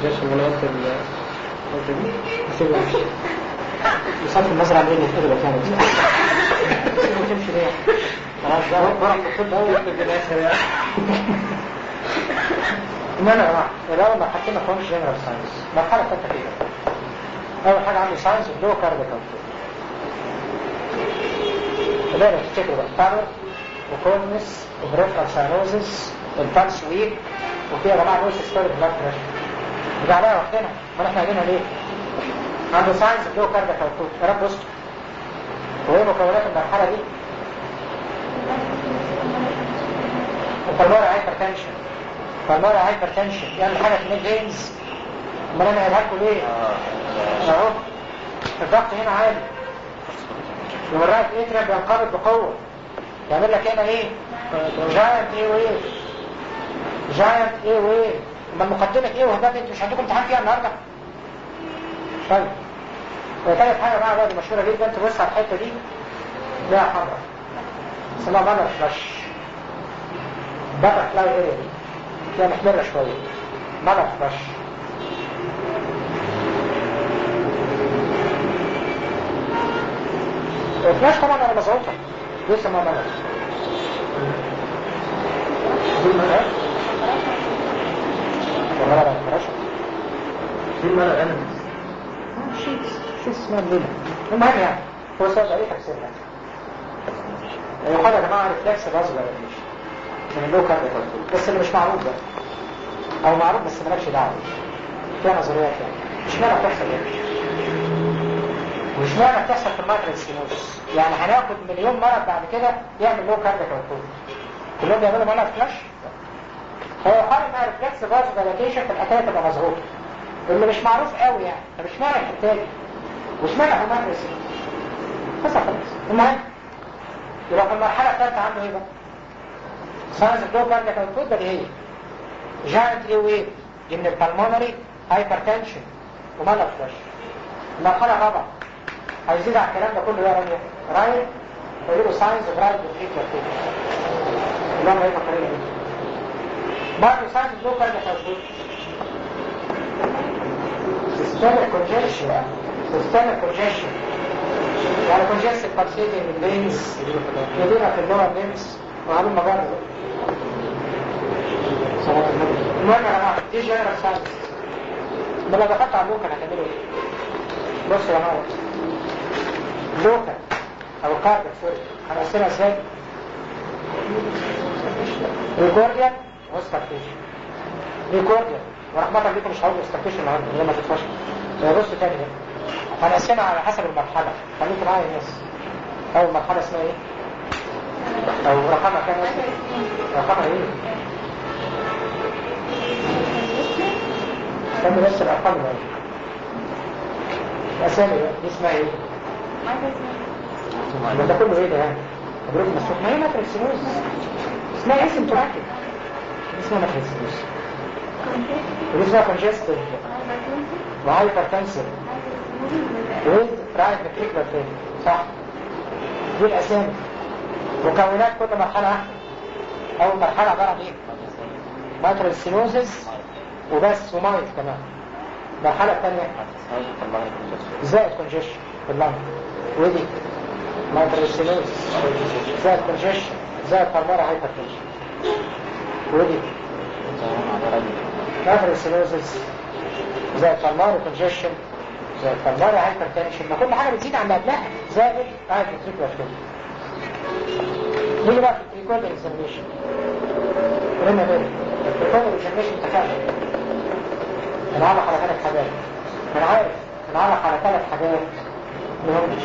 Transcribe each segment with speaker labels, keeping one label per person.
Speaker 1: ماشي من وقت ال قلت دي
Speaker 2: سيبه يمشي يصرف المزرعة اللي اللي تقدر يعني سيبه تمشي ليه خلاص ده ورق الطب
Speaker 1: أول في الآخر يعني
Speaker 2: المهم يا جماعة الأول ما حكينا فهمش جنرال ساينس مرحلة ثالثة كده أول حاجة عندي ساينس اللي هو كارديكال بدأنا تفتكروا بقى فارو وكولنس وبريفرال ساينوزس والبالس ويك وفي يا جماعة نوز ستوري بلاك بريشر دي عليها وقتنا ما احنا قاعدينها ليه؟ عنده ساينس اللي هو كارديكال يا رب استر وايه مكونات المرحلة دي؟ البلماري هايبرتنشن البلماري هايبرتنشن يعمل حاجة في الجينز امال انا قايلها لكم ليه؟ اهو الضغط هنا عالي والرايت اتريم بينقبض بقوة يعمل لك هنا ايه؟ جاينت ايه وايه؟ جاينت ايه وايه؟ امال مقدمة ايه وهبات انتوا مش عندكم امتحان فيها النهارده؟ طيب وثالث حاجة بقى بقى دي مشهورة جدا تبص على الحتة دي ليها حمرا اسمها مانر فلاش بره فلاي اريا دي فيها محمرة شوية مانر فلاش الفلاش طبعا انا مزعوطة لسه ما مانر دي المانر والله لا فلاش
Speaker 1: في مرة أنا
Speaker 2: شيء شيء اسمها الليلة المهم يعني هو سؤال بقى ايه تفسيرها يقول يا جماعة ريفلكس باظ ولا مش من اللو كارد بس اللي مش معروف ده او معروف بس مالكش دعوة فيها نظريات يعني مش معنى بتحصل يعني ومش معنى بتحصل في المايكرو سينوس يعني هناخد مليون مرض بعد كده يعمل لو كارد كلهم بيعملوا مرض فلاش هو يقال انها ريفلكس باظ فاليديشن في الحكاية تبقى مظبوطة اللي مش معروف قوي يعني مش معنى الحكاية مش معنى في المايكرو سينوس بس خلاص المهم يبقى في المرحلة الثالثة عنده ايه بقى؟ ساينس الدو كاردياك اوتبوت ده هي جاينت اي ويف دي من البلمونري هايبرتنشن ومالا فلاش المرحلة الرابعة هيزيد على الكلام ده كله يا رامي رايت ويقولوا ساينس اوف رايت فيتشر اللي هم ايه فاكرين دي برضه ساينس الدو كاردياك اوتبوت سيستمك كونجيشن سيستمك كونجيشن يعني كونجيستيف بارسيتي من البينز يدينا في اللور ليمس وعامل مجرد المهم يا جماعه دي جنرال ساينس ما لو دخلت على اللوكال هتعملوا ايه؟ بصوا يا جماعه لوكال او كاردك سوري هنقسمها ازاي؟ ريكورديان وستارتيشن ريكورديان ورحمة الله بيكم مش هقول استرتيشن النهارده لما تتفشل بصوا تاني بقى هنقسمها على حسب المرحلة خليكم معايا الناس أول مرحلة اسمها إيه؟ أو رقمها كام اسمه؟ رقمها إيه؟ استنى بس الأرقام بقى الأسامي بقى دي اسمها إيه؟ ما ده كله إيه ده يعني؟ مبروك مسؤول ما هي ماتريكسينوز اسمها اسم تراكب اسمها ماتريكسينوز ودي اسمها كونجستيف وهايبرتنسيف ويز رايت فكرة تاني صح دي الأسامي مكونات كل مرحلة واحدة أول مرحلة عبارة عن إيه؟ ماترال سينوزس وبس ومايت كمان المرحلة الثانية زائد كونجيشن في اللنج ودي ماترال سينوزس زائد كونجيشن زائد فرمارة هايبرتنشن ودي ماترال سينوزس زائد فرمارة كونجيشن زائد فرمارة هايبرتنشن ما كل حاجة بتزيد عن اللي قبلها زائد قاعد فكرة كده نيجي بقى في الريكورد اكزامينشن قلنا بالك الريكورد اكزامينشن اتفقنا هنعلق على ثلاث حاجات انا عارف هنعلق على ثلاث حاجات مهمش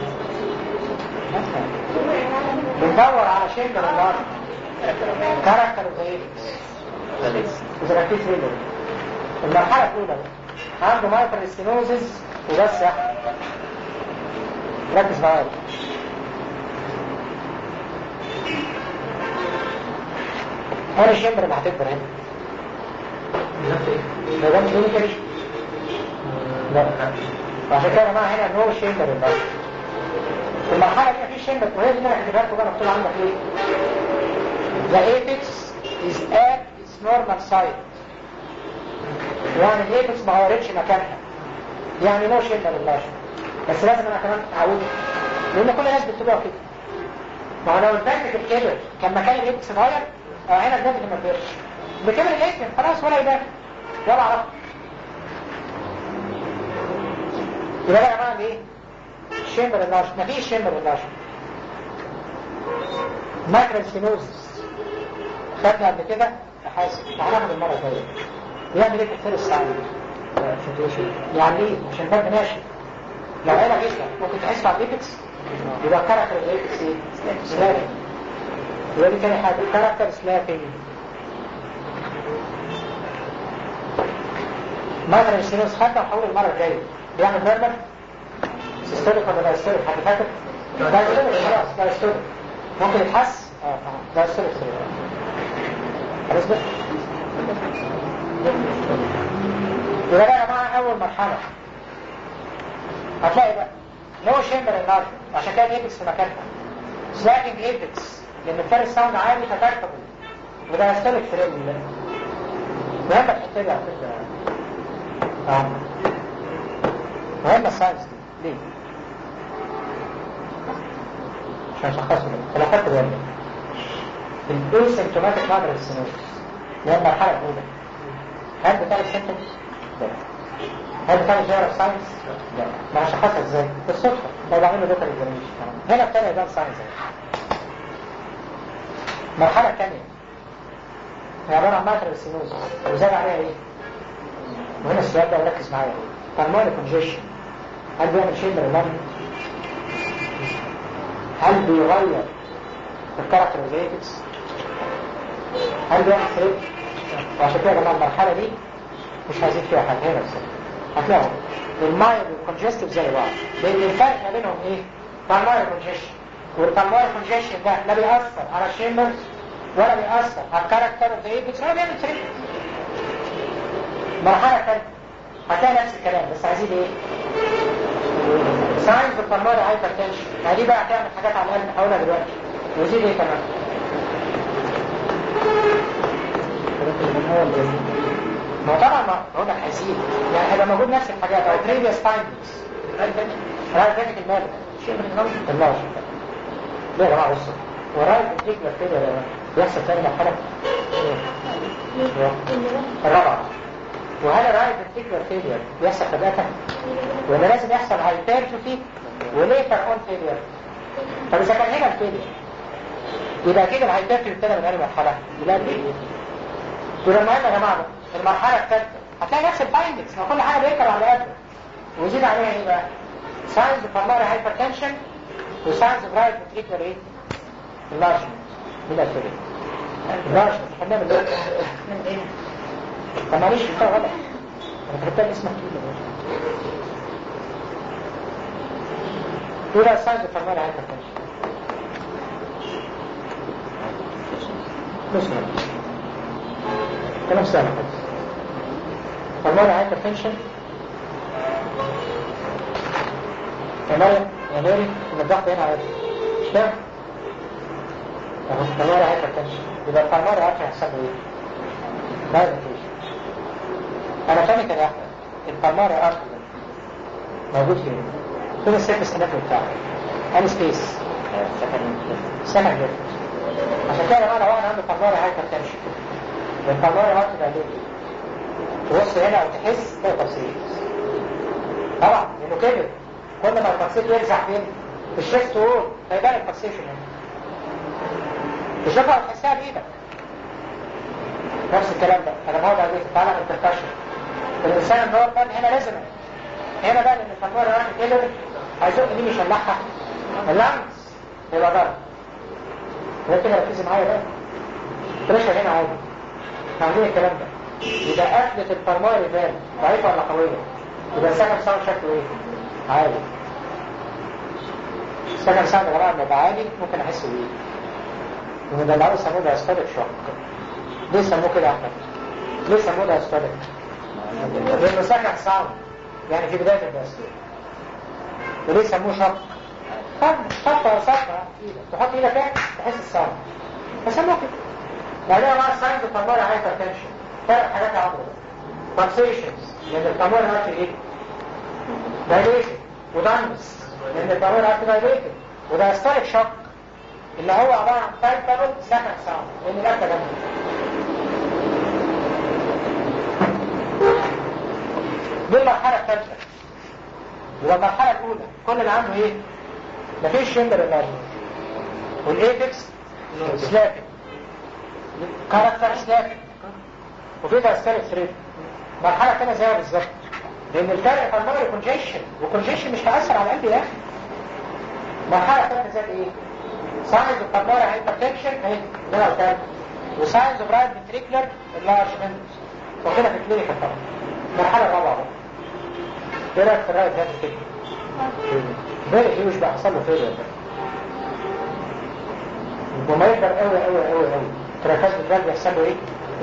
Speaker 2: بندور على شيء من النار كاركتر وزيت إذا ركيت ريلو المرحلة الأولى عنده مايكرو ستينوزز وبس يا أحمد ركز معايا انا الشمبر اللي هتكبر هنا ده ده كلينيكال لا عشان كده يا جماعه هنا نو شمبر بس في المرحله دي مفيش شمبر وهي دي اللي انا كتبتها لكم بقى مكتوب عندك ايه The apex is at its normal side يعني الايبكس ما غيرتش مكانها يعني نو شيء للناشر بس لازم انا كمان اعوده لان كل الناس بتبقى كده ما هو لو البنك الكبر كان مكان الايبكس اتغير اه هنا البنك ما كبرش بكبر الايبكس خلاص ولا يبان ولا اعرف يبقى يا جماعه ايه شمر الناشر مفيش شمر الناشر ماكرال سينوزس خدنا قبل كده حاسب هناخد المره الجايه بيعمل ايه في الثير السعيد يعني ايه عشان البنك ماشي لو عينك جدا ممكن تحس على الايبكس يبقى كاركتر الايبكس ايه سلابنج يبقى دي تاني حاجه كاركتر سلابنج ماكرال سينوزس خدنا وحول المره الجايه بيعمل نورمال سيستوليك ولا دايستوليك حد فاكر؟ دايستوليك خلاص دايستوليك ممكن يتحس؟ اه اه دايستوليك خلاص بس يبقى ده يا جماعه اول مرحله هتلاقي بقى نو شيمبر النار عشان كده الايبكس في مكانها سلاكنج ايبكس لان الفارس ساوند عالي فتركبه وده يستلك في ال مهم الحته دي على فكره اه مهم الساينس دي ليه؟ عشان اشخصه لو خدت بالك الاسيمتوماتيك مادر السينوسيس اللي هي المرحله الاولى هل بتعرف سيمتومز؟ لا هل بتعرف جيرال ساينس؟ لا ما هشخصها ازاي؟ بالصدفه لو بعمل له دوكر اكزامينشن هنا الثانيه يبان ساينس المرحله الثانيه هي عباره عن ماتر السينوز وزاد عليها ايه؟ وهنا السؤال ده ركز معايا بالموني كونجيشن هل بيعمل شيء من اللمن؟ هل بيغير في الكاركتر ريليتدز؟ هل بيعمل ثريد؟ وعشان كده يا جماعه المرحله دي مش هزيد فيها حاجه هنا بس هتلاقوا المايل والكونجستيف زي بعض لان الفرق ما بينهم ايه؟ بالمايل كونجيشن والبالمايل كونجيشن ده لا بيأثر على الشيمبرز ولا بيأثر على الكاركتر اوف ذا ايبكس ولا بيعمل ثريد مرحله ثانيه هتلاقي نفس الكلام بس عايزين ايه؟ ساينز بالبالمايل هايبرتنشن ما دي بقى هتعمل حاجات على القلب هقولها دلوقتي ويزيد ايه كمان؟ ما هو طبعا ما هو ده هيزيد يعني هيبقى موجود نفس الحاجات او previous findings رايت فينك المال شيء من النوم الله ليه يا جماعه بصوا ورايت فينتيكولار كده بيحصل تاني مرحله الرابعه وهل الرايت فينتيكولار فيلير بيحصل فجأة ولا لازم يحصل هايبرتروفي وليتر اون فيلير طب اذا كان هنا الفيلير يبقى كده الهايبرتروفي ابتدى من اي مرحله يبقى ايه يبقى المهم يا جماعه المرحله الثالثه هتلاقي نفس الفايندكس ما كل حاجه بيكره على قده ويزيد عليها ايه بقى ساينز بالماري هايبرتنشن وساينز برايت فيتريكولار ايه اللارجمنت من الفيلم اللارجمنت احنا بنعمل ايه طب معلش في غلط انا كتبت اسمك كده ايه بقى ساينز بالماري هايبرتنشن بسم الله كلام سهل خالص فالمرة هايبرتنشن فالمرة يا ماري ان الضغط هنا عادي مش فاهم؟ اهو فالمرة هايبرتنشن يبقى فالمرة عارف هيحصل له ايه؟ دايلاتيشن انا فاهمك يا احمد الفالماري ارتر موجود فين؟ فين السيرفس كنترول بتاعه؟ اني سبيس سكند ليفت عشان كده يا جماعه لو واحد عنده فالماري هايبرتنشن والفالماري ارتر ده تبص هنا وتحس ده تفصيل طبعا لانه كبر كل ما التفصيل يرجع فين في الشيست وول فيبان التفصيل هنا تشوفها وتحسها بايدك نفس الكلام ده انا بقعد على تعالى من التركشن الانسان النورمال هنا لازم هنا بقى لان الفالماري ارتر كبر هيزق مين يشلحها اللانس يبقى ضرب هو كده ركزي معايا بقى بريشر هنا عادي عاملين الكلام ده يبقى قفلة الفرماري فان ضعيفة ولا قوية يبقى السكن ساوند شكله ايه عالي السكن ساوند يا جماعه لما يبقى عالي ممكن احس بايه وده اللي عاوز يسموه ده هيستوليك شوك ليه سموه كده يا احمد ليه سموه ده هيستوليك لانه سكن ساوند يعني في بداية الدستور وليه سموه شوك خطة صفرة ايدك تحط ايدك ايه تحس الساوند فسموه كده بعدين مع الساينز الفرماري هايبر تنشن ثلاث حاجات عمرو فاكسيشنز لان القانون هاتي ايه دايليتد ودانس لان القانون هاتي دايليتد وده ستارك شوك اللي هو عبارة عن فايترال سكند ساوند لان الاكل جنبه دي المرحلة الثالثة يبقى المرحلة الأولى كل اللي عنده إيه؟ مفيش شمبر النجم والإيبكس سلاكن كاركتر سلاكن وفي دايستاليك ثريد مرحلة تانية زيها بالظبط لأن الفرق بالمرة كونجيشن وكونجيشن مش هيأثر على القلب يا أخي مرحلة تانية زي إيه؟ ساينز اوف بالمرة هايبرتنشن أهي ده الكلام وساينز اوف رايت فنتريكولار انلارجمنت وكده في الكلينيكال طبعا المرحلة الرابعة بقى ايه رايك في الرايت هات كده؟ بالك ايه مش بقى حصل له فيلر وما يكبر قوي قوي قوي قوي تراكات الدرج بيحصل له ايه؟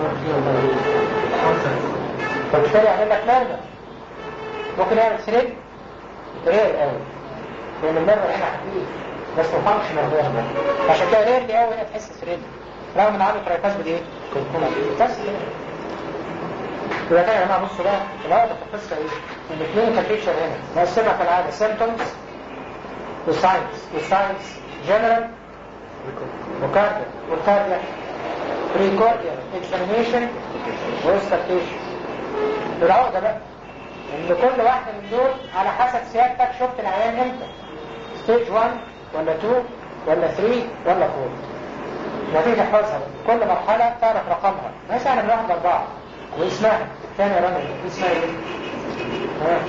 Speaker 2: فبالتالي يعمل لك مرمى ممكن يعمل سرير رير قوي لان المرمى هنا خفيف بس ما فهمش موضوع ده عشان كده رير قوي هنا تحس سرير رغم ان عنده تراكات بالايه؟ بس كده يبقى كده يا جماعه بصوا بقى الوقت في القصه ايه؟ ان كلينيكال بيكتشر هنا مقسمها كالعاده سيمبتومز والساينس والساينس جنرال وكارديا والكارديا بريكورديا اكزامينيشن واستكتيشن العقده بقى ان كل واحده من دول على حسب سيادتك شفت العيان امتى ستيج 1 ولا 2 ولا 3 ولا 4 وتيجي تحفظها كل مرحله تعرف رقمها مثلا من واحد لاربعه واسمها ثاني يا رامي اسمها ايه؟ ها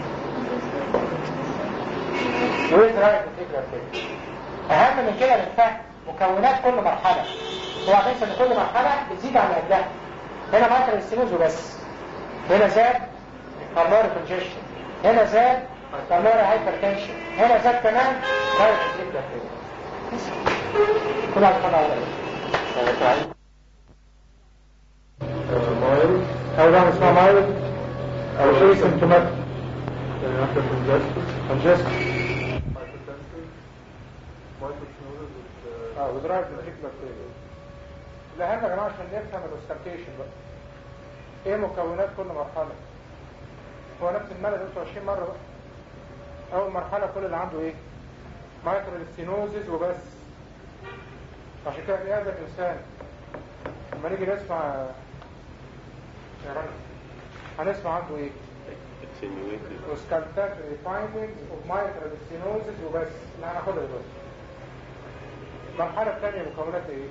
Speaker 2: ويز رايت الفكرة كده اهم من كده للفهم مكونات كل مرحلة هو هتنسى ان كل مرحلة بتزيد عن قبلها هنا ماركر السينوز وبس هنا زاد بالماري كونجيشن هنا زاد بالماري هايبرتنشن هنا زاد كمان رايت الفكرة كده كل واحد طبعا على
Speaker 1: مايل
Speaker 2: أو ده اسمها مايل أو شيء سيمتوماتيك
Speaker 1: after congestion
Speaker 2: congestion
Speaker 1: hypertension microchinosis with
Speaker 2: اه ودرايف فيتيكولار فيلير الأهم يا جماعة عشان نفهم الاوستركيشن بقى ايه مكونات كل مرحلة هو نفس الملل اللي قلته 20 مرة بقى أول مرحلة كل اللي عنده ايه مايكرو ستينوزز وبس عشان كده هذا الإنسان لما نيجي نسمع يا رنا هنسمع عنده ايه وسكالتاتوري فايندينجز اوف مايكرو ستينوزز وبس اللي هناخدها دلوقتي المرحلة الثانية مكونات ايه؟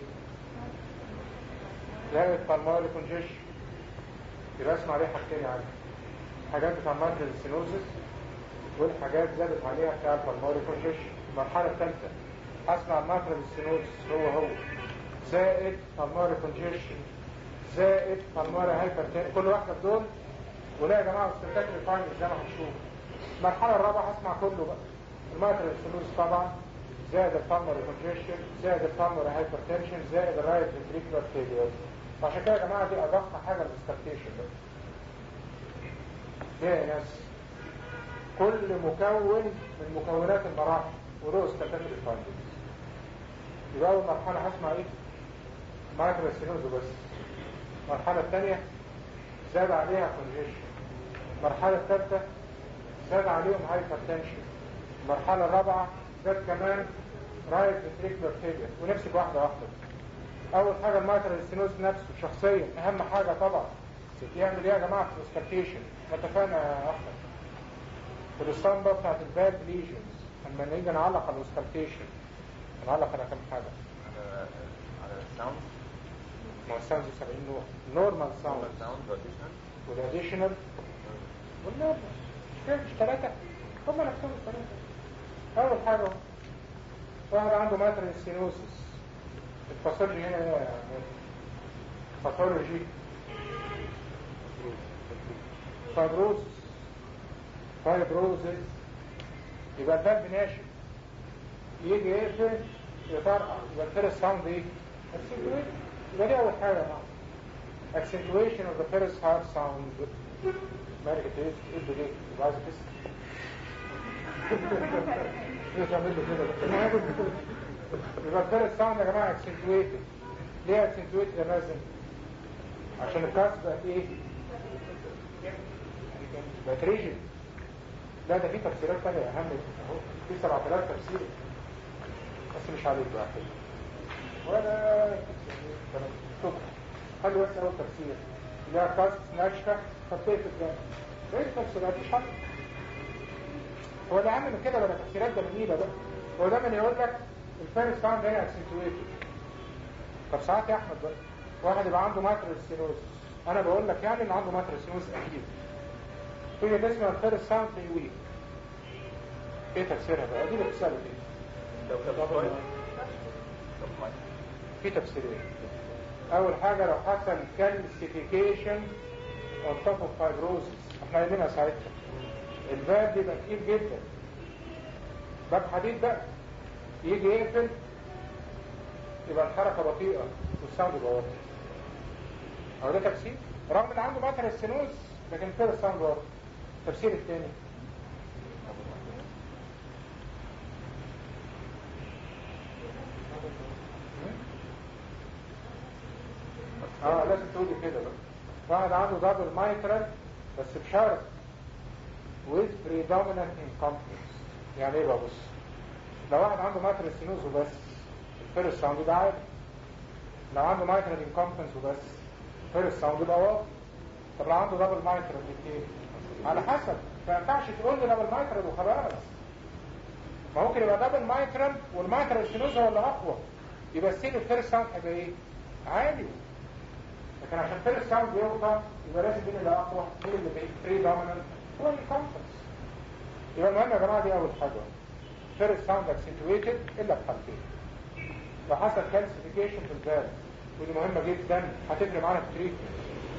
Speaker 2: لقيت بالماري كونجيشن يبقى اسمع عليه حاجتين يعني حاجات بتاع مايكرو ستينوزز والحاجات زادت عليها بتاع البالماري كونجيشن المرحلة الثالثة اسمع المايكرو ستينوزز هو هو زائد بالماري كونجيشن زائد بالماري هايبرتنشن كل واحدة في دول ولا يا جماعة استنتاج الفاينل زي ما هنشوف المرحلة الرابعة هسمع كله بقى المايكرو ستينوزز طبعا زائد البالمر كونجيشن زائد البالمر هايبرتنشن زائد الرايت فنتريكولار فيلير عشان كده يا جماعه دي ادق حاجه الاستكتيشن ده ليه يا ناس كل مكون من مكونات المراحل ودول استكتات الفايندنجز يبقى اول مرحله هسمع ايه مايكرو سينوز بس المرحله الثانيه زاد عليها كونجيشن المرحله الثالثه زاد عليهم هايبرتنشن المرحله الرابعه زاد كمان رايت فنتريكولار فيلير ونمسك واحده واحده اول حاجه المايترال ستينوز نفسه شخصيا اهم حاجه طبعا يعمل ايه يا جماعه في الاوسكالتيشن اتفقنا يا احمد في الاسطمبه بتاعت الباد ليجنز لما نيجي نعلق على الاوسكالتيشن نعلق على كام حاجه
Speaker 3: على على الساوند
Speaker 2: ما هو الساوند 70 نوع نورمال ساوند
Speaker 3: الساوند والاديشنال
Speaker 2: والاديشنال والنورمال مش كده مش ثلاثه هم نفسهم الثلاثه اول حاجه واحد عنده ماترال ستينوسيس الباثولوجي هنا ايه يعني باثولوجي فايبروزس فايبروزس يبقى البلب ناشف يجي يقفل يطرقع يبقى الفيرست ساوند ايه؟ اكسنتويت يبقى دي اول حاجه بقى accentuation of the first heart sound مالك انت ايه ايه ليه؟ يبقى عايز تسكت ليه تعمل له كده يبقى الفيرست ساوند يا جماعه accentuated ليه accentuated يا مازن؟ عشان الكاس بقت ايه؟ بقت ريجن لا ده في تفسيرات تانية اهم اهو في 7000 تفسير بس مش عليك بقى كده ولا شكرا خلي بس اول تفسير لا كاست ناشفة خطية الدم ايه التفسيرات مش حل هو اللي عامل من كده ولا تفسيرات جميلة بقى هو دايما يقول لك الفارس ساوند هنا اكسنتويتد طب ساعات يا احمد بقى واحد يبقى عنده ماترال سينوز انا بقول لك يعني ان عنده ماترال سينوز اكيد في اللي اسمها الفارس ساوند ويك ايه تفسيرها بقى دي اللي بتسأل ايه
Speaker 3: لو كان كويس طب ما
Speaker 2: في تفسيرين اول حاجة لو حصل كالسيفيكيشن on top of fibrosis احنا قايلينها ساعتها الباب بيبقى تقيل جدا باب حديد بقى يجي يقفل يبقى الحركة بطيئة والساوند يبقى واطي هو ده تفسير رغم ان عنده ماتر السينوز لكن كده الساوند واطي التفسير الثاني اه لازم تقولي كده بقى واحد عنده دبل مايترال بس بشرط with predominant incompetence يعني ايه بقى بص لو واحد عنده مايترال سينوز وبس الفيرست ساوند ده عادي لو عنده مايترال انكومبتنس وبس الفيرست ساوند ده واطي طب لو عنده دبل مايترال الاثنين على حسب ما ينفعش تقول لي دبل مايترال وخلاص ما ممكن يبقى دبل مايترال والمايترال سينوز هو اللي اقوى يبقى السين الفيرست ساوند هيبقى ايه؟ عالي لكن عشان فيرست ساوند يوطى يبقى لازم مين اللي اقوى مين اللي بري دومينانت هو الكونفرنس يبقى المهم يا جماعه دي اول حاجه فيرست ساوند اكسنتويتد الا في حالتين لو حصل كالسيفيكيشن في البال ودي مهمه جدا هتفرق معانا في التريتمنت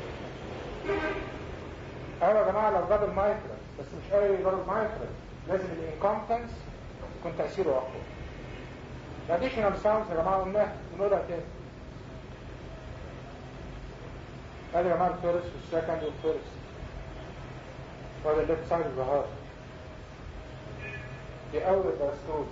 Speaker 2: ايوه يا جماعه لو دبل مايترال بس مش اي دبل مايترال لازم الانكومبتنس يكون تاثيره اقوى الاديشنال ساوندز يا جماعه قلناها ونقولها تاني ادي يا جماعه الفيرست والسكند والفيرست وهذا الليفت سايد الظهر دي اول باستول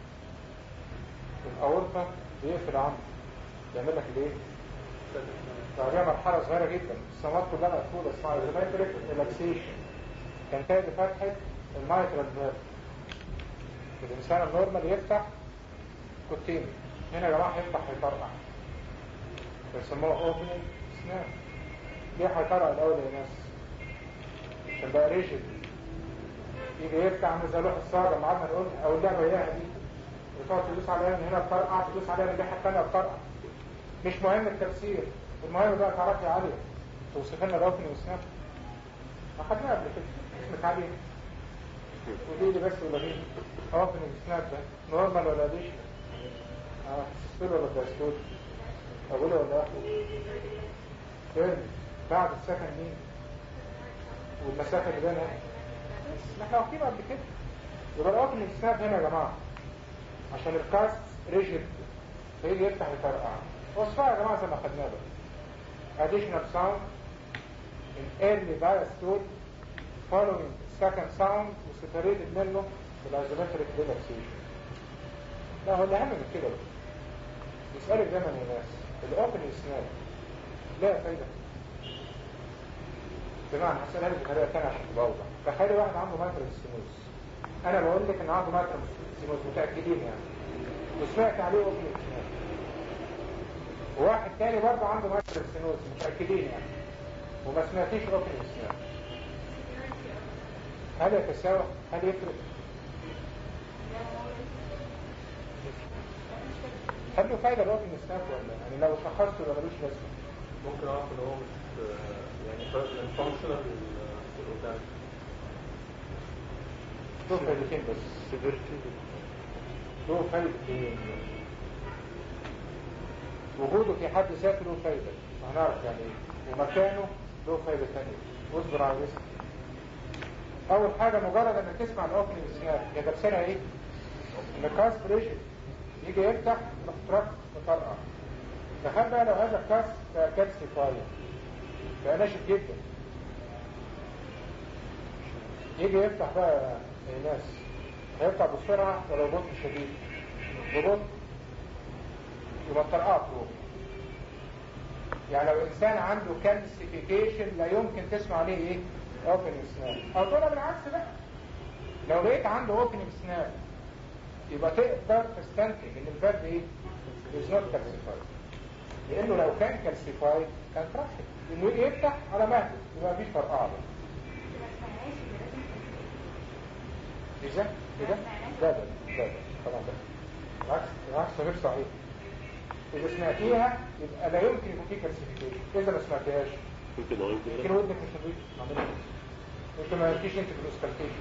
Speaker 2: الاورطه بيقفل عنه يعمل لك الايه؟ بعدها مرحله صغيره جدا السمات كلها مقفوله اسمها ريماتريك ريلاكسيشن تنتهي بفتحه المايترال فيرب الانسان النورمال يفتح كوتين هنا يا جماعه هيفتح هيطرقع بيسموها اوبننج سناب ليه هيطرقع الاول يا ناس عشان بقى ريجل يجي يفتح عامل زي لوح الصاغه ما قعدنا نقول او اللعبه اياها دي وتقعد تدوس عليها من هنا بترقع تدوس عليها من الناحيه الثانيه بترقع مش مهم التفسير المهم بقى تعرفي يا علي توصف لنا الاوبن وسناب ما خدناها قبل كده اسمك علي قولي لي بس ولا مين اوبن وسناب ده نورمال ولا اديشن اه سيستول ولا دايستول اقول ولا اخو فين بعد السكن مين والمسافه اللي بينها ما احنا واخدين قبل كده يبقى الاوبن سناب هنا يا جماعه عشان الكاست ريجيد فيجي يفتح يفرقع وصفها يا جماعه زي ما خدناها بقى additional sound in early diastole following second sound وسيبريتد منه بالايزومتريك ريلاكسيشن لا هو اللي اهم من كده بقى يسألك دايما يا ناس الاوبن سناب لا فايدة بمعنى هسألها لك بطريقة تانية عشان تبقى أوضح تخيلي واحد عنده ماترال سينوز أنا بقول لك إن عنده ماترال سينوز متأكدين يعني وسمعت عليه اوبن سناب وواحد تاني برضه عنده ماترال سينوز متأكدين يعني وما سمعتيش اوبن سناب هل يتساوى؟ هل يفرق؟ هل له فايدة الاوبن سناب ولا يعني لو شخصته ولا ملوش لازمة؟
Speaker 1: ممكن اعرف ان هو مش يعني فانكشنال قدام
Speaker 2: له فايدتين بس له فايدتين وجوده في حد ذاته له فايدة هنعرف يعني ايه ومكانه له فايدة تانية واصبر على الرزق اول حاجة مجرد انك تسمع الاوبننج سناب هي تفسيرها ايه؟ ان الكاست ريجيد يجي يفتح تروح تطرقع تخيل بقى لو هذا الكاست بقى كالسيفاير بقى ناشف جدا يجي يفتح بقى يا ناس هيفتح بسرعة ولو بطء شديد ببطء يبقى الطرقعة تروح يعني لو انسان عنده كالسيفيكيشن لا يمكن تسمع عليه ايه اوبننج سناب او تقولها بالعكس بقى لو لقيت عنده اوبننج سناب يبقى تقدر تستنتج ان الفالف ايه is not calcified لانه لو كان كالسيفايد كان ترافيك انه يفتح على مهله يبقى مفيش فرقعه بقى إذا إذا لا لا لا لا طبعا لا بالعكس بالعكس غير صحيح إذا سمعتيها يبقى لا يمكن يكون في كالسيفيكيشن إذا ما سمعتهاش
Speaker 4: ممكن لو
Speaker 2: يمكن
Speaker 4: يمكن
Speaker 2: ودنك مش نظيف معمولة يمكن ما يمكنش أنت في الأسكالتيشن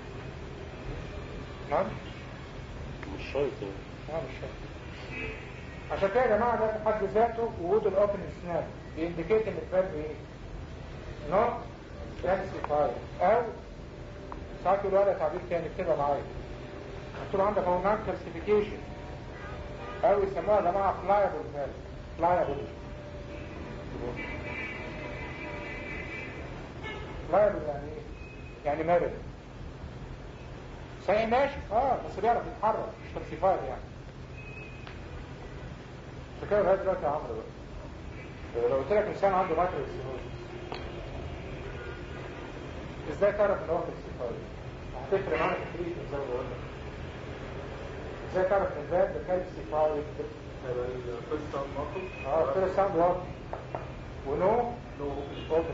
Speaker 2: نعم؟
Speaker 4: مش شرط يعني
Speaker 2: نعم مش فاهم عشان كده يا جماعة ده في حد ذاته وجود الأوبن سناب بينديكيت إن الفرق إيه؟ نوت كالسيفايد أو ساعات يقولوا لها تعبير تاني اكتبها معايا مكتوب عندك هو نان كالسيفيكيشن او يسموها يا جماعه فلايبل فالف فلايبل فلايبل يعني ايه؟ يعني مرن صحيح ماشي اه بس بيعرف يتحرك مش كالسيفايد يعني عشان كده لغايه دلوقتي يا عمرو بقى لو قلت لك انسان عنده مايكرو ازاي تعرف ان هو كالسيفايد؟ هتفرق معانا كتير زي ما بقول لك ازاي تعرف ان الباب ده كالسيفايد
Speaker 1: هيبقى الفيرست ساوند ماركت
Speaker 2: اه كده ساوند واضح ونو
Speaker 1: نو
Speaker 2: اوبن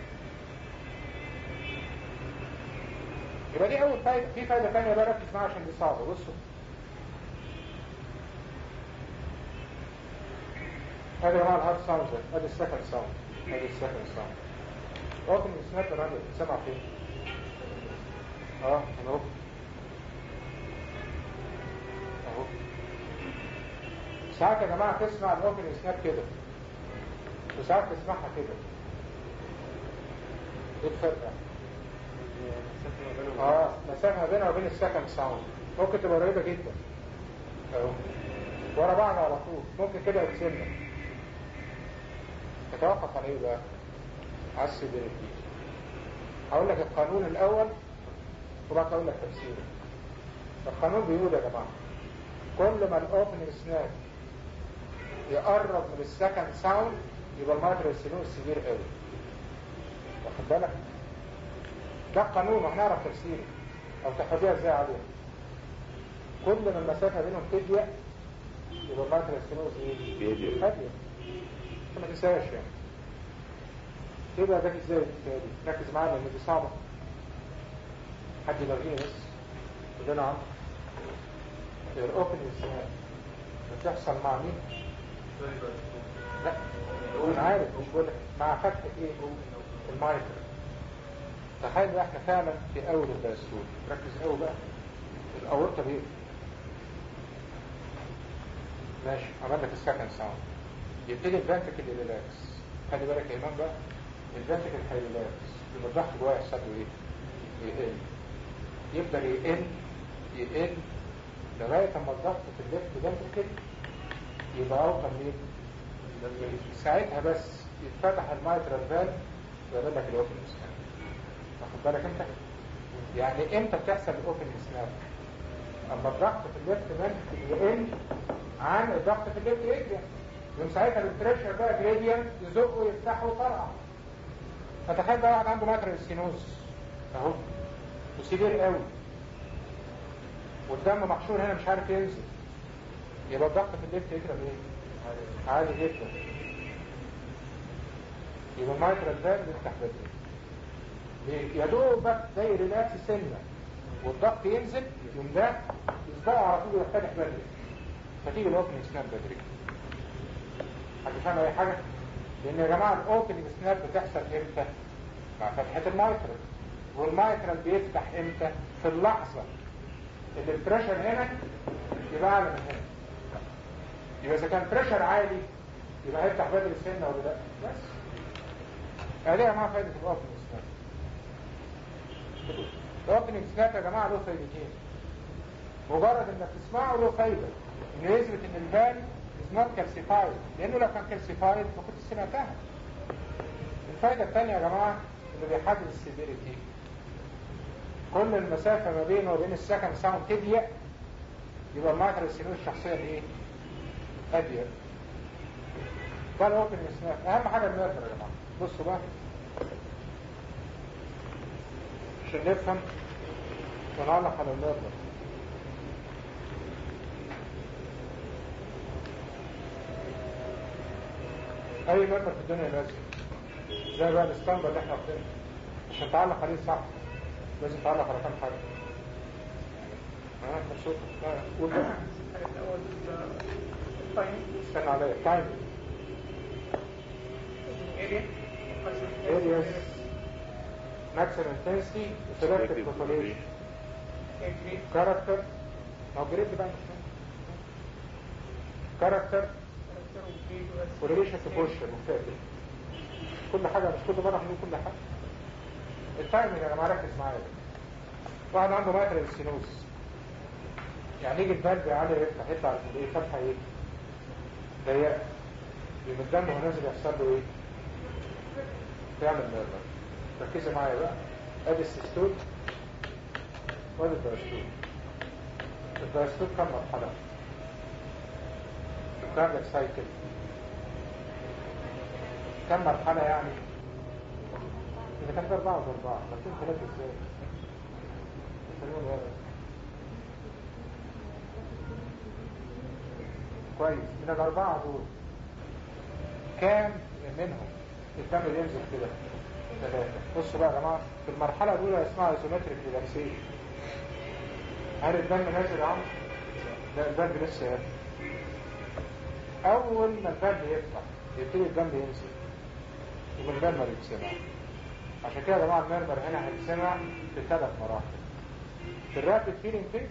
Speaker 2: يبقى دي اول فايده في فايده ثانيه بقى ركز معاها عشان دي صعبه بصوا ادي يا جماعه الهارد ساوند ده ادي السكند ساوند ادي السكند ساوند اوبن سناب الراجل سمع فين اه انا اهو اهو ساعات يا جماعه تسمع الاوبن سناب كده وساعات تسمعها كده ايه الفرق يعني؟ اه مسافه بينها وبين السكند ساوند ممكن تبقى قريبه جدا اهو ورا بعض على طول ممكن كده يتسمع تتوقف على ايه بقى على السيفيريتي هقول لك القانون الاول وبعد كده اقول لك تفسيره القانون بيقول يا جماعه كل ما الاوبننج سناب يقرب من السكند ساوند يبقى المايكرو سينوس سيفير قوي واخد بالك ده قانون وهنعرف تفسيره او تحفظيها ازاي عليه كل ما المسافه بينهم تضيق يبقى المايكرو سينوس ايه؟
Speaker 4: بيضيق.
Speaker 2: هاديه عشان ما تنساش يعني يبقى ده ازاي الحكايه دي ركز معانا ان دي صعبه حد يلغيني بس قول لنا عم الاوبن سناب بتحصل مع مين؟ لا انا عارف مش بقول لك مع فتح ايه المايكرو تخيل بقى احنا فعلا في اول الدستور ركز قوي بقى الاورطه دي ماشي عمل لك السكند ساوند يبتدي الفنتكل ريلاكس خلي بالك يا امام بقى الفنتكل هيريلاكس يبقى الضغط جواه يحصل له ايه؟ يقل يفضل يقل يقل لغايه اما الضغط في الليفت فنتكل يبقى اوطى مين؟ ساعتها بس يتفتح المايترال فالف ويعمل لك الاوبن سناب واخد بالك انت؟ يعني امتى بتحصل الاوبن سناب؟ اما الضغط في الليفت فالف يقل عن الضغط في الليفت اتريا يوم ساعتها البريشر بقى جريديان يزقه ويفتحه ويطرقع فتخيل بقى واحد عنده مايترال سينوز اهو وسيفير قوي والدم محشور هنا مش عارف ينزل يبقى الضغط في الليفت اتريا ايه؟ عالي جدا يبقى المايترال فالف يفتح بدري ليه؟ يا دوب بس زي ريلاكس سنه والضغط ينزل يوم ده يصدقه على طول ويفتح بدري فتيجي الاوبننج سناب بدري حد فاهم اي حاجه؟ لان يا جماعه الاوبننج سناب بتحصل امتى؟ مع فتحه المايترال والمايترال بيفتح امتى؟ في اللحظه اللي البريشر هنا يبقى اعلى من هنا يبقى اذا كان بريشر عالي يبقى هيفتح بدري السنه ولا لا؟ بس ادي يا جماعه فايده الاوبننج سناب الاوبننج سناب يا جماعه له فايدتين مجرد انك تسمعه له فايده انه يثبت ان الفالف is not calcified لانه لو كان calcified ما كنت سمعتها الفايده الثانيه يا جماعه اللي بيحدد السيفيريتي كل المسافه ما بينه وبين السكند ساوند تضيق يبقى المايكرو سينوس الشخصيه دي ايه؟ اضيق ده الاوبن سناب اهم حاجه النيرفر يا جماعه بصوا بقى عشان نفهم ونعلق على النظر اي مبنى في الدنيا لازم زي بقى الاسطمبة اللي احنا واخدينها عشان تعلق عليه صح لازم تعلق على كام حاجة ها مبسوط لا قول بقى
Speaker 1: الأول التايم
Speaker 2: استنى عليا تايم
Speaker 1: اريا
Speaker 2: areas maximum intensity selective population character ما هو جريد بقى مش مهم. character correlation to posture مختلف كل حاجة مش كل مرة هنقول كل حاجة التايمنج يا جماعة ركز معايا بقى. واحد عنده مايترال سينوس يعني يجي الفالف عالي يفتح يطلع ايه فتحة ايه ضيقة يبقى الدم وهو نازل يحصل له ايه تعمل نيرفر ركزوا معايا بقى ادي السيستول وادي الدايستول الدايستول كم مرحلة الكاردياك سايكل كم مرحلة يعني إذا كانت أربعة وأربعة لكن ثلاثة إزاي؟ يسمون ورق كويس من الأربعة دول كام منهم الدم اللي ينزل كده ثلاثة بصوا بقى يا جماعة في المرحلة الأولى اسمها ايزومتريك ريلاكسيشن هل الدم نازل عم؟ لا الدم لسه يفتح أول ما الدم يفتح يبتدي الدم ينزل يبقى المرمر يتسمع عشان كده يا جماعة المرمر هنا هيتسمع في ثلاث مراحل في الرابid فيلينج فيس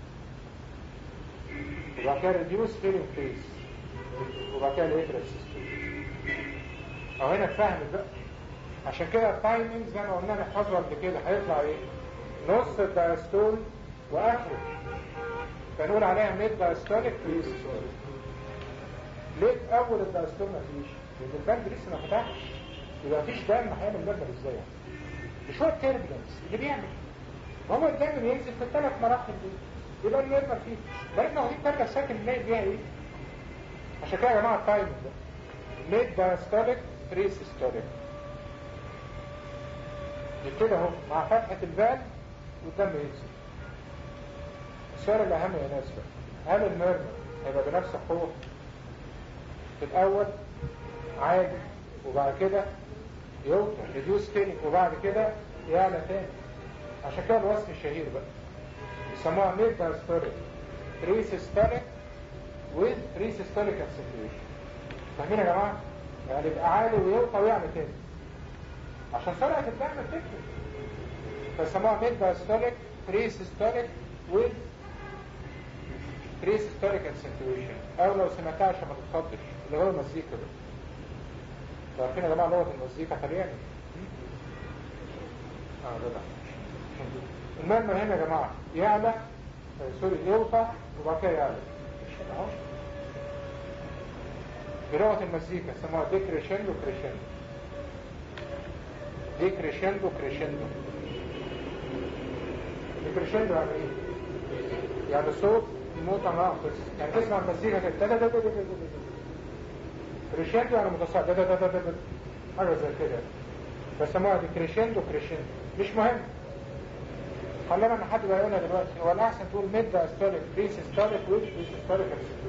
Speaker 2: وبعد كده ريديوس فيلينج فيس وبعد كده الاترال سيستم او هنا اتفهمت بقى عشان كده التايمنج زي ما قلنا نحفظه قبل كده هيطلع ايه نص الدايستول واخره فنقول عليها ميد دايستوليك بري سيستوليك ليه في اول الدايستول مفيش لان البنك لسه ما فتحش يبقى مفيش دم هيعمل مبنى ازاي بشويه تيربلنس اللي بيعمل هو الدم ينزل في الثلاث مراحل دي يبقى المرمى فيه لان هو دي الكاركه الساكن نلاقي بيها ايه عشان كده يا جماعه التايمنج ده ميد دايستوليك بري سيستوليك كده اهو مع فتحة البال والدم ينزل السؤال الأهم يا ناس بقى هل المرمى هيبقى بنفس القوة في الأول عالي وبعد كده يوطى ريديوس فيلينج وبعد كده يعلى تاني عشان كده الوصف الشهير بقى يسموها ميد دايستوليك بري سيستوليك with بري سيستوليك acceleration فاهمين يا جماعة؟ يعني يبقى عالي ويوطى ويعلى تاني عشان سرعة الدم بتفرق فسموها ميد دايستوليك بري سيستوليك with بري سيستوليك acceleration او لو سمعتها عشان ما تتخضش اللي هو المزيكا ده عارفين يا جماعة لغة المزيكا طلياني اه ده ده المرمى هنا يا جماعة يعلى آه، سوري يوطى وبعد كده يعلى اهو بلغة المزيكا سموها ديكريشندو كريشندو ديكريشندو كريشندو ديكريشندو يعني ايه؟ يعني صوت متناقص يعني تسمع المزيكا كده دا- دا- دا- دا- دا- دا- دا. كريشندو يعني متصاعد دا- دا- دا- دا- دا- دا. حاجة زي كده بسموها ديكريشندو كريشندو مش مهم خلينا ان حد بقى يقولها دلوقتي هو الاحسن تقول ميد استوليك بريس استوليك ويز بريس استوليك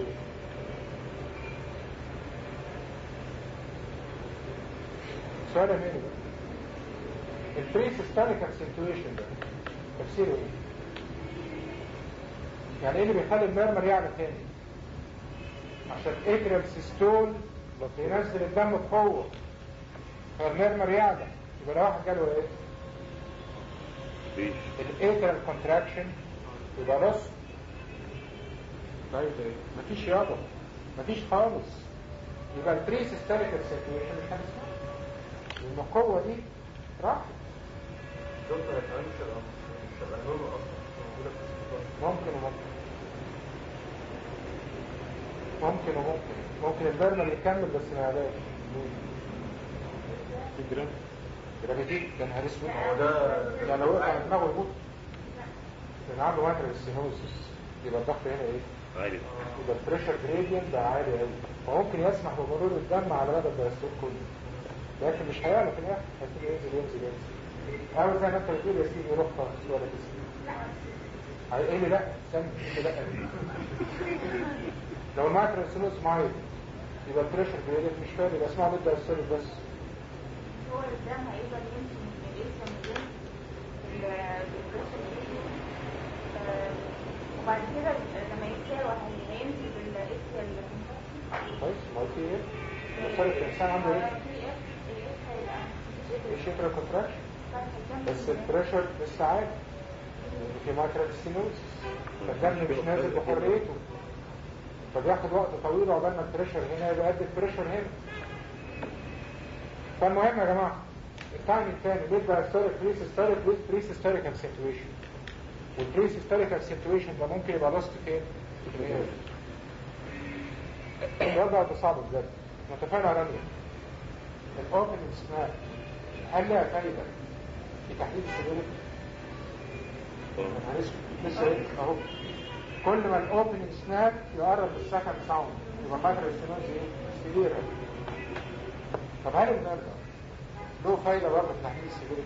Speaker 2: سؤال مين بقى البريس استوليك اكسنتويشن ده تفسيره ايه يعني ايه اللي بيخلي المرمر يعلى تاني عشان اكرم سيستول ينزل الدم بقوه فالمرمر يعلى يبقى لو واحد جاله ايه
Speaker 4: مفيش
Speaker 2: الايترال كونتراكشن يبقى نص طيب ايه مفيش يابا مفيش خالص يبقى البري سيستوليك سيتويشن مش هنسمع لان القوه دي راحت
Speaker 1: دكتور كمان مش هيبقى مش هيبقى نورمال اصلا موجوده في السيستم
Speaker 2: ممكن وممكن ممكن وممكن ممكن البرمل يكمل بس ما يعلاش
Speaker 4: فكرة
Speaker 2: جرافيتي ده نهار اسود
Speaker 1: هو ده
Speaker 2: ده لو وقع على دماغه يموت كان عنده ماتر السينوسيس يبقى الضغط هنا ايه
Speaker 4: عالي
Speaker 2: يبقى البريشر جريدينت بقى عالي قوي فممكن يسمح بمرور الدم على مدى الدايستول كله لكن مش هيعلى في الاخر هيبتدي ينزل ينزل ينزل او زي ما انت بتقول يا سيدي روح خالص ولا تسيب ايه اللي لا استنى ايه اللي لا لو الماتريال سينوس مايل يبقى البريشر بيقلب مش فارق يبقى اسمها مدة السيرف بس
Speaker 5: هو الدم هيقدر يمشي من الاسم ده بالبريشر وبعد كده لما يتساوى هيمشي بالاسم
Speaker 2: كويس ما هو في ايه؟ بس الانسان عنده ايه؟ الشكل كونتراكشن بس البريشر لسه عالي لان في ماتريال سينوس فالدم مش نازل بحريته فبياخد وقت طويل عقبال ما البريشر هنا يبقى قد البريشر هنا فالمهم يا جماعه التايم الثاني بيت بقى ستوريك بري سيستوريك ويز بري سيستوريك اكسنتويشن والبري سيستوريك اكسنتويشن ده ممكن يبقى لاست فين؟ في الاير الوضع ده صعب بجد متفقين على رمي الاوبن سناب هل لها فايدة في تحديد السيجارة؟ لسه ايه اهو كل ما الاوبن سناب يقرب من السكند ساوند يبقى ماتر السينوز ايه؟ سيجارة طب هل النار ده له فايدة برضه في تحديد السيجارة؟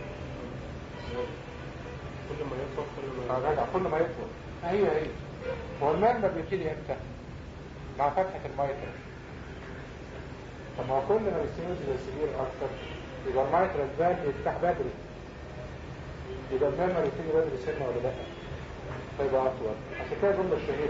Speaker 4: كل ما يطلع كل
Speaker 2: اه
Speaker 4: ما
Speaker 2: جدع كل ما يطول هي هي هو المال ده بيبتدي امتى؟ مع فتحة المايتر طب ما هو كل ما السينوز يبقى سيفير اكتر يبقى المايتر البال يفتح بدري يبقى المال يبتدي بدري سنة ولا لا فيبقى اطول عشان كده الجملة الشهيرة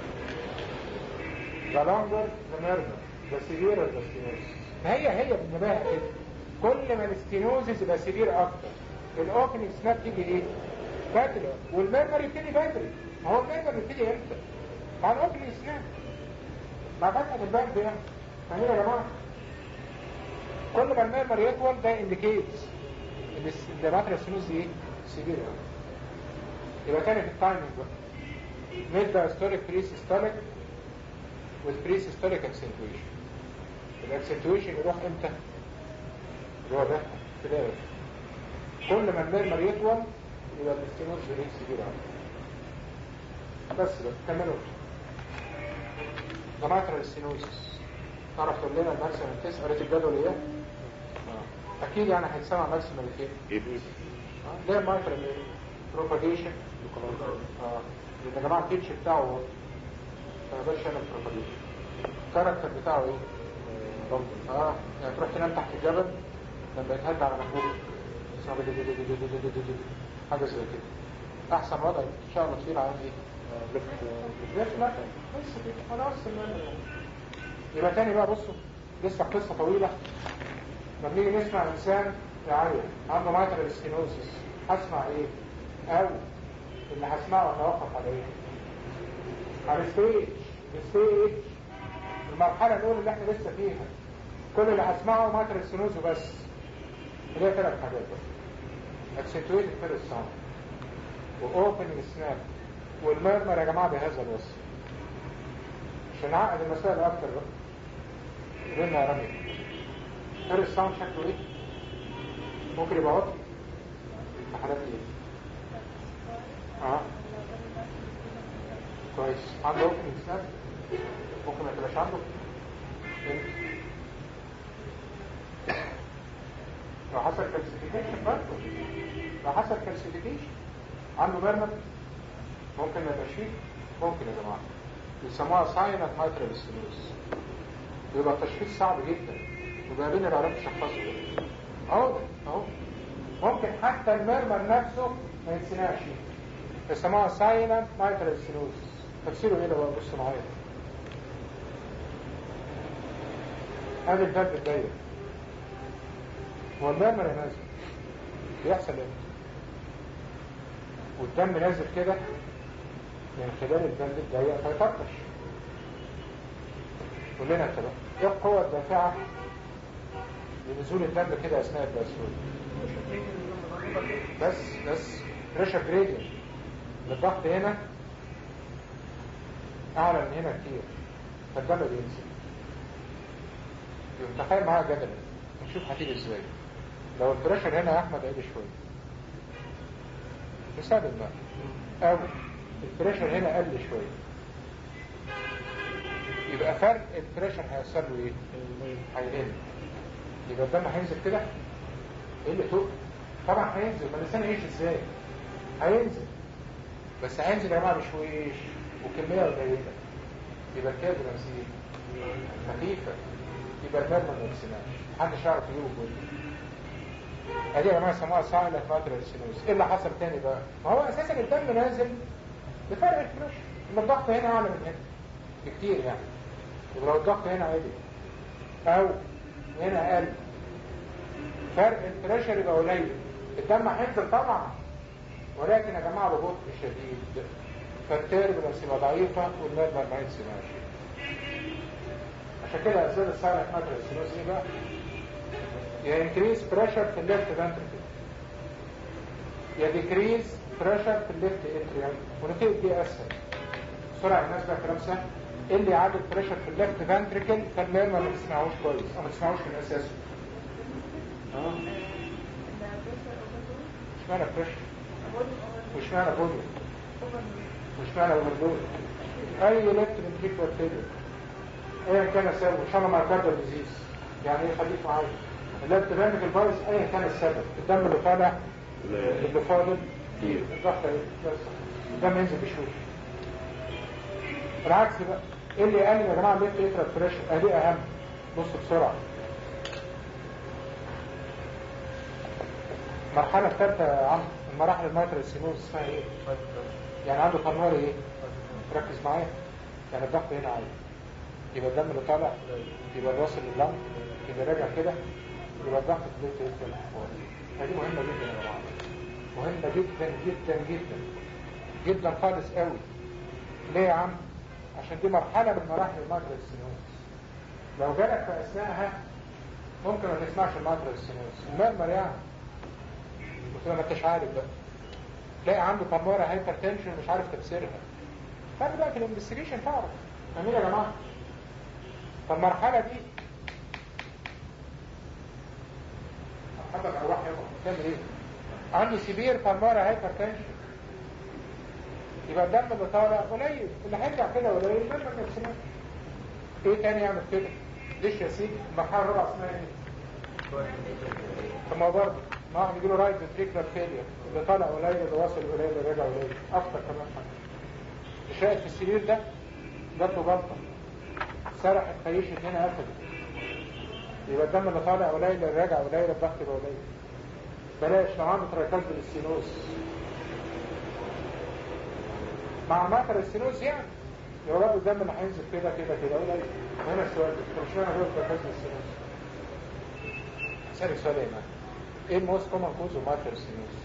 Speaker 2: The longer the murmur the severer the stenosis هي هي بالنباهة كده كل ما الستينوزيس يبقى سيفير اكتر الاوبننج سناب تيجي ايه؟ بدري والمرمر يبتدي بدري ما هو المرمر يبتدي امتى؟ مع الاوبننج سناب مع فتحة الباب ده فاهمين يا جماعة كل ما المرمر يطول ده انديكيتس ان الماتريال سينوز دي ايه؟ سيفير يبقى تاني في التايمنج بقى ميد دايستوليك بري سيستوليك with pre-systolic accentuation الاكسنتويشن يروح امتى؟ اللي هو ده كده كل ما المرمر يطول يبقى الاستينوز بريد سيفير بس بقى كملوا جماعة السينوزس تعرف تقول لنا الماكسيمم تيست قريت الجدول ايه؟ آه. اكيد يعني هيتسمع ماكسيمم الايه؟
Speaker 4: ايه بس
Speaker 2: ده مايكرو بروباجيشن اه لان يا جماعه البيتش بتاعه ما بقاش انا بروباجيشن الكاركتر بتاعه ايه؟ اه يعني تروح تنام تحت الجبل لما يتهد على مخبوط اسمه دي- دي- دي- دي- دي- دي- دي- دي- دي. حاجه زي كده احسن وضع ان شاء الله تصير على ايه؟ ليفت لا بس كده خلاص المهم. يبقى تاني بقى بصوا لسه قصه طويله لما نيجي نسمع انسان يعيط عنده مايترال سكينوزس هسمع ايه؟ او اللي هسمعه اتوقف على ايه؟ على الستيج الستيج المرحله الاولى اللي احنا لسه فيها كل اللي هسمعه مايترال سكينوز بس اللي هي ثلاث حاجات بس اكسنتويتد فيرست ساوند واوبننج سناب والمرمر يا جماعه بهذا الوصف عشان نعقد المسائل اكتر بقى قلنا يا رامي فيرست ساوند شكله ايه؟ ممكن يبقى واطي في حالات ايه؟ اه كويس عنده اوبننج سناب ممكن ما تبقاش عنده إيه؟ لو حصل كالسيفيكيشن برضه لو حصل كالسيفيكيشن عنده مرمر ممكن ما يبقاش فيه ممكن يا جماعه بيسموها ساينت مايترال ستينوز بيبقى التشخيص صعب جدا وبقى بين العلامات تشخصه اهو اهو ممكن حتى المرمر نفسه ما يتسناش بيسموها ساينت مايترال ستينوز تفسيره ايه ده بقى بص معايا ادي الباب الضيق هو المرمر يا نازل بيحصل ايه والدم نازل كده من خلال البند الضيق فيطرطش قول لنا انت بقى ايه القوة الدافعة لنزول الدم كده اثناء الباسول بس بس بريشر جريدينت الضغط هنا اعلى من هنا كتير فالدم بينزل يبقى تخيل معايا جدلا نشوف هتيجي ازاي لو البريشر هنا يا احمد عالي شويه بسبب الماء او البريشر هنا قل شويه يبقى فرق البريشر هيحصل له ايه؟ هيقل يبقى الدم هينزل كده ايه اللي فوق طبعا هينزل ما الانسان يعيش ازاي هينزل بس هينزل يا جماعه بشويش وكميه قليله يبقى كده بنفسيه خفيفه يبقى الدم ما يكسناش محدش يعرف يجيبه كله ادي يا جماعه يسموها سايلنت ماتريال سينوز ايه اللي حصل تاني بقى؟ ما هو اساسا الدم نازل بفرق الفلاش ان الضغط هنا اعلى من هنا بكتير يعني يبقى لو الضغط هنا عالي او هنا اقل فرق البريشر يبقى قليل الدم هينزل طبعا ولكن يا جماعه ببطء شديد فالتيربلنس يبقى ضعيفه والنيرفر ما يتسمعش عشان كده اسباب السايلنت ماتريال سينوز ايه بقى؟ يا انكريز بريشر في الليفت فانتركل يا ديكريز بريشر في الليفت اتريوم ونتيجة دي اسهل بسرعة الناس بقى كلام سهل إيه اللي يعادل بريشر في الليفت فانتركل خلاه ما تسمعوش كويس او ما تسمعوش من اساسه اه مش معنى بريشر مش معنى فوليوم مش معنى اوفرلود اي ليفت فنتريكولار فيلير ايا كان السبب ان شاء الله مع كارديو ديزيز يعني ايه خليك معايا الليفت فنتريكل فايروس ايا كان السبب الدم اللي طالع اللي فاضل الضغط بس الدم ينزل بشويش بالعكس بقى ايه اللي قال يا جماعه الليفت اترال بريشر ادي اهم بص بسرعه المرحله الثالثه يا عم من مراحل الماترال سينوز اسمها ايه يعني عنده قنوار ايه ركز معايا يعني الضغط هنا عالي يبقى الدم اللي طالع يبقى واصل لللنج يبقى راجع كده يبقى الضغط في الليفت اترال هذه مهمه جدا يا جماعه مهمه جدا جدا جدا جدا خالص قوي ليه يا عم عشان دي مرحله من مراحل الماترال سينوز لو جالك في اثناءها ممكن ما تسمعش الماترال سينوز المرمر يعني وتبقى ما انتش عارف بقى تلاقي عنده قمارة هايبر تنشن مش عارف تفسيرها فانا بقى في الانفستيجيشن تعرف فاهمين يا جماعه فالمرحله دي حضرتك ارواح يابا تعمل ايه عنده سيفير قمارة هايبر تنشن يبقى الدم اللي طالع قليل اللي هيرجع كده قليل لما نفسنا ايه تاني يعمل كده ليش يا سيدي المرحله الرابعه اسمها ايه طب ما هو برضه ما واحد يجيله رايت فنتريكولار فيلير اللي طالع قليل اللي واصل قليل اللي راجع قليل اكتر كمان حاجه مش راقد في السرير ده جات له جلطه سرح الخيشة هنا قفلت يبقى الدم اللي طالع قليل اللي راجع قليل الضغط يبقى قليل بلاش لو عنده تراكاز بالستينوز مع ماتر الستينوز يعني يبقى برضه الدم اللي هينزل كده كده كده قليل هنا السؤال ده مش معنى هو تراكاز بالستينوز اسالك سؤال يا مان ايه الموست كومن كوز اوف ماترال ستينوز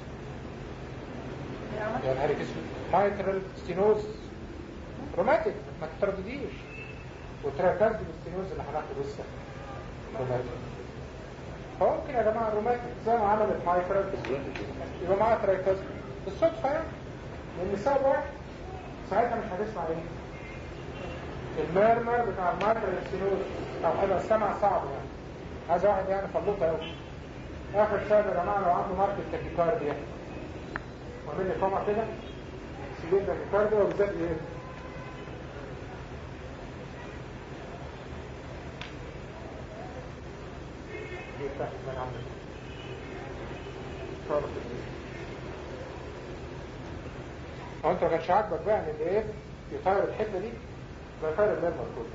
Speaker 2: يعني هاري اسود مايترال ستينوز روماتيك ما تتردديش وتراكاز بالستينوز اللي هناخده لسه روماتيك فممكن يا جماعه روماتيك زي ما عملت مايترال يبقى معاها تراكاز بالصدفه يعني لان السبب واحد ساعتها مش هتسمع ايه المرمر بتاع المايترال ستينوز او هيبقى السمع صعب يعني هذا واحد يعني فلوطه قوي اخر سبب يا جماعه لو عنده ماركه تاكيكارديا وعمل لي كوما كده سيجين تاكيكارديا وبالذات ايه دي بتاعت من عندك صارت هو انت ما كانش عاجبك بقى ان الايه يطير الحته دي يبقى يطير المرمر كله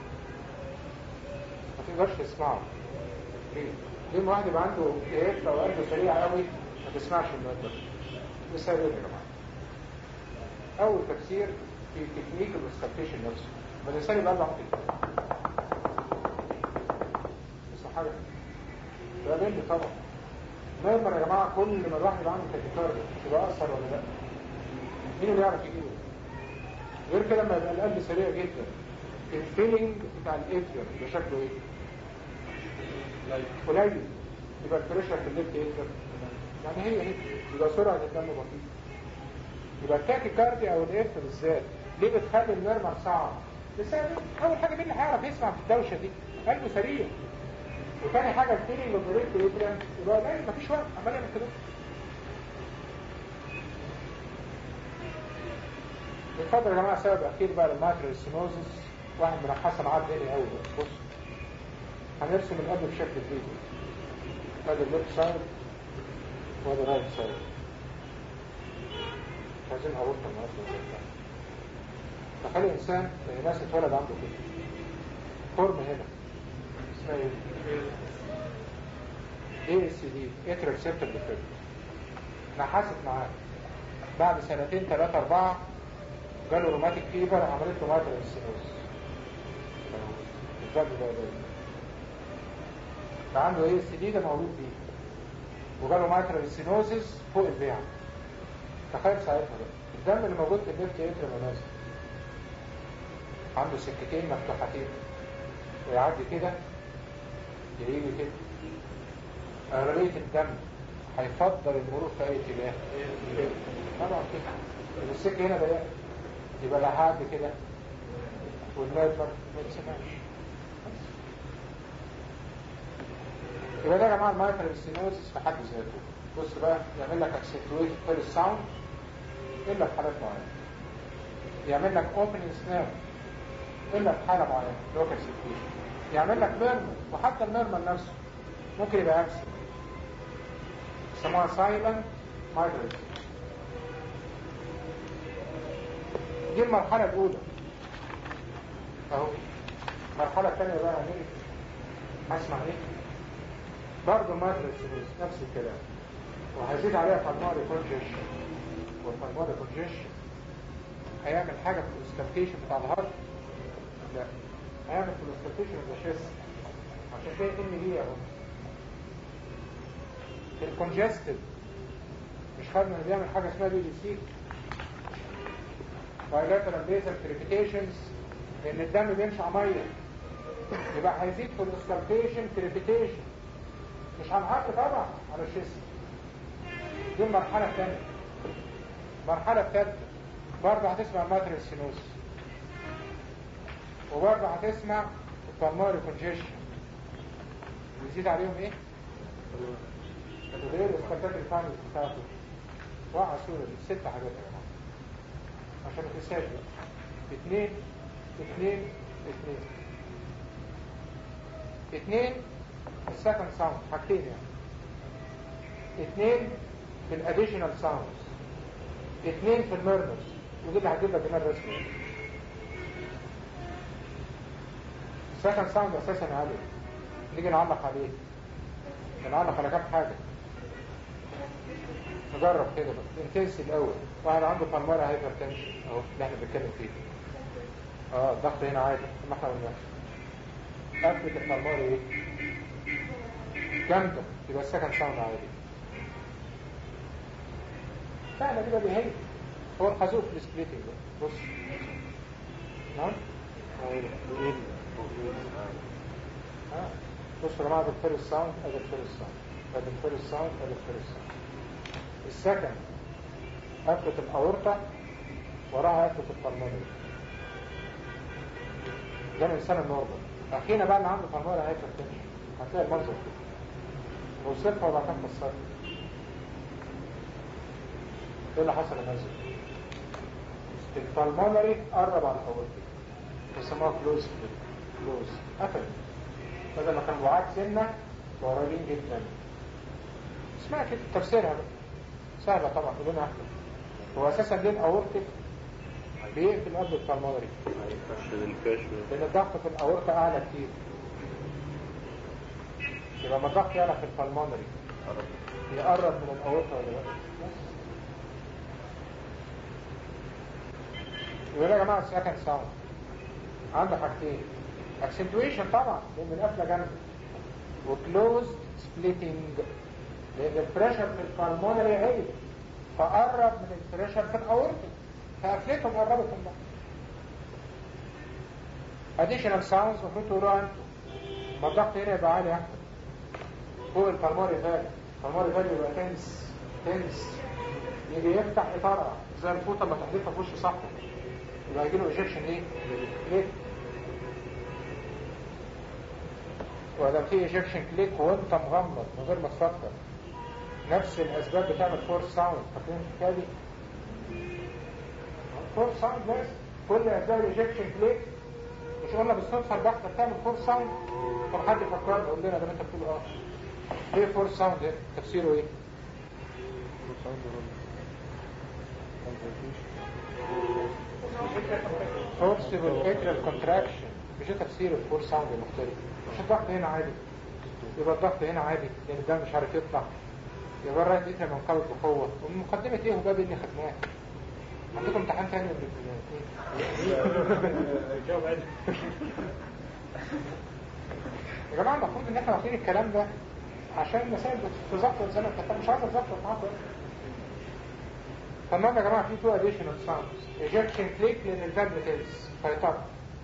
Speaker 2: ما تقدرش تسمعه ليه؟ ليه واحد يبقى عنده كيف لو قلبه سريع قوي ما تسمعش المادة بسبب ايه يا جماعه اول تفسير في تكنيك الاسترتيشن نفسه ما الانسان يبقى عنده عقل اسمه حاجه ده بنت طبعا دايما يا جماعه كل ما الواحد يبقى عنده تكيكارد يبقى اثر ولا لا مين اللي يعرف يجيبه غير كده لما يبقى القلب سريع جدا الفيلينج بتاع الاتريوم ده شكله ايه قليل يبقى البريشر في الليفت يكتر يعني هي هي يبقى سرعة الدم بطيئة يبقى التاكي كاردي او الاف بالذات ليه بتخلي المرمر صعب بسبب اول حاجة مين اللي هيعرف يسمع في الدوشة دي قلبه سريع وثاني حاجة الفيلينج اوف ريت يبقى يبقى قليل مفيش وقت عمال يعمل كده اتفضل يا جماعة سبب اخير بقى للماتريال سينوزس واحد من حسن عاد هنا قوي بص هنرسم القلب بشكل فيديو ادي الليفت سايد وادي رايت سايد مش عايزين اقول النهارده تخيل انسان زي ناس اتولد عنده كده فورم هنا اسمها ايه؟ اي اس دي اتر ريسبتور ديفكت نحست معاه بعد سنتين ثلاثة أربعة جاله روماتيك فيبر عملت له مايترال سينوز الجد ده ده فعنده اي اس دي ده مولود بيه وجاله مايترال سينوزس فوق البيع تخيل ساعتها بقى الدم اللي موجود في الليفت اتر منازل عنده سكتين مفتوحتين ويعدي كده يجي كده أغلبية الدم هيفضل المرور في أي اتجاه طبعا كده السكة هنا ضيقة يبقى لا حد كده والماء ما يتسمعش يبقى ده يا جماعة المايكرو ستينوزس في حد ذاته بص بقى يعمل لك اكسنتويت فيرست ساوند إلا في حالات معينة يعمل لك اوبننج سناب إلا في حالة معينة لوكال سيتويشن يعمل لك ميرمر وحتى الميرمر نفسه ممكن يبقى أبسط يسموها سايلنت مايجريت دي المرحلة الأولى أهو المرحلة الثانية بقى هنيجي هسمع إيه؟ برضه مايجريت نفس الكلام وهزيد عليها فالماري كونجيشن والفالماري كونجيشن هيعمل حاجة في الاسترتيشن بتاع الهارت لا هيعمل في الاسترتيشن البشيس عشان كده ان دي اهو الكونجستد مش خدنا انه بيعمل حاجه اسمها بي دي سي بايلاترال بيزل كريبيتيشنز لان الدم بيمشي على ميه يبقى هيزيد في الاسترتيشن كريبيتيشن مش على الهارت طبعا على الشيست دي المرحله الثانيه المرحله الثالثه برضه هتسمع ماتريال سينوس وبرضه هتسمع البلماري كونجيشن ويزيد عليهم ايه؟ غير الاسكتات الفاميلي بتاعته وقع سورة دي ست حاجات يا جماعه عشان ما تنساش اثنين اثنين اثنين اثنين السكند ساوند حاجتين يعني اثنين في الاديشنال ساوندز اثنين في الميرنرز ودي اللي هتجيب لك هنا الرسمي السكند ساوند اساسا عالي نيجي نعلق عليه نعلق على كام حاجه نجرب كده بقى انتنس الاول واحد عنده بالماري هايبر تنشن اهو اللي احنا بنتكلم فيه اه الضغط هنا عادي ما احنا قلناش قفله البالماري ايه جامده يبقى السكند ساوند عادي فعلا كده بيهي هو الخازوق في السبليتنج ده بص نعم اه بص يا جماعه ده الفيرست ساوند ادي الفيرست ساوند ادي الفيرست ساوند ادي الفيرست ساوند السكند قفلة الأورطة وراها قفلة البلمونري ده الإنسان النورمال أخينا بقى اللي عنده بلمونري هايبرتنشن هتلاقي المنظر كده وصفها وبعد كده فسرها ايه اللي حصل يا نازل؟ البلمونري قرب على الأورطة بيسموها كلوز كلوز قفل بدل ما كان بعاد سنة قريبين جدا اسمها كده تفسيرها بقى سهلة طبعا بدون أحمد هو أساسا ليه الأورتك بيقفل قبل البلمونري لأن الضغط في الأورطة أعلى كتير يبقى ما الضغط يعلى في البلمونري يقرب من الأورطة ولا لا يقول يا جماعة السكند ساوند عنده حاجتين اكسنتويشن طبعا لأن القفلة جامدة وكلوزد سبليتنج لأن البريشر في البلمونري عالي فقرب من البريشر في الأورطة فقفلتهم قربت من بعض additional sounds المفروض تقولوا انتوا ما الضغط هنا يبقى عالي احسن فوق البلمونري فالي البلمونري فالي يبقى تنس تنس يجي يفتح اطارة زي الفوطة لما تحديفها في وش صاحبه يبقى يجي له ايجكشن ايه؟ ليه؟ وده في ايجكشن كليك وانت مغمض من غير ما تفكر نفس الاسباب بتعمل فورس ساوند فاكرين الحكايه دي فورس ساوند بس كل اسباب الايجكشن كليك مش قلنا بالصدفه البحثه بتعمل فورس ساوند طب حد يفكرنا يقول لنا ده انت بتقول اه ايه فورس ساوند ده تفسيره ايه فورسبل اتريال كونتراكشن مش ده تفسير الفور ساوند المختلف مش الضغط هنا عادي يبقى الضغط هنا عادي لان الدم مش عارف يطلع يبقى الرايت اتريال منقبض بقوه ومقدمه ايه وباب اللي خدناه عندكم امتحان تاني ولا ايه؟
Speaker 4: جاوب عادي
Speaker 2: يا جماعه المفروض ان احنا واخدين الكلام ده عشان المسائل تظبط زي ما انت مش عايز تظبط معاكم تمام يا جماعه في تو اديشنال ساوندز ايجكشن كليك لان الفالف تلس فيطلع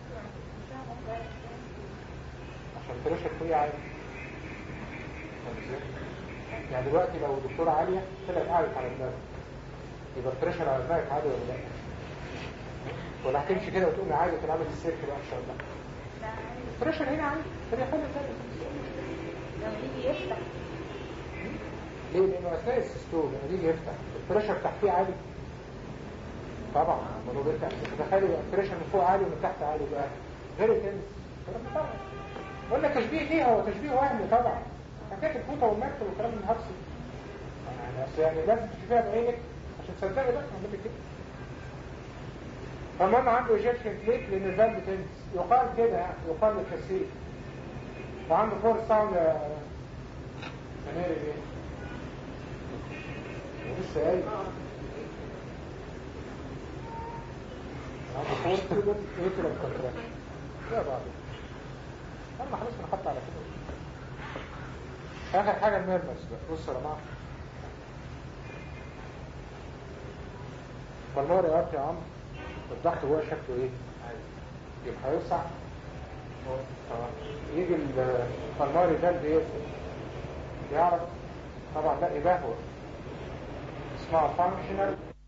Speaker 2: عشان البريشر فيه عالي فاهم ازاي؟ يعني دلوقتي لو الدكتوره عاليه طلعت قاعدة على دماغك يبقى البريشر على دماغك عالي ولا لا؟ ولا هتمشي كده وتقوم عايزه تلعب السيرك بقى ان شاء الله البريشر هنا عالي فدي حل تاني
Speaker 5: لما يجي يفتح
Speaker 2: ليه؟ لأنه أثناء السيستول لما يجي يفتح البريشر تحتيه عالي طبعا ما هو بيفتح تخيل يبقى البريشر من فوق عالي ومن تحت عالي بقى غير التنس طبعا قلنا تشبيه ايه هو تشبيه وهمي طبعا حكايه الفوطه والمكتب والكلام من الهرسي يعني أصل يعني لازم تشوفيها بعينك عشان تصدقي بقى انا كده فالمهم عنده ايجكشن كليك لان الفالف تنس يقال كده يعني يقال للتسهيل وعنده فور ساوند هنعرف ايه لسه قايل عنده فور كده ايه كده الكونتراكت يا بعض اما خلاص نحط على كده اخر حاجه الميرمس بقى بصوا يا جماعه فالنار يا يا عم الضغط جوه شكله ايه يبقى هيوسع اه يجي الفالماري ده اللي ايه يعرف طبعا لا يبهوى اسمها functional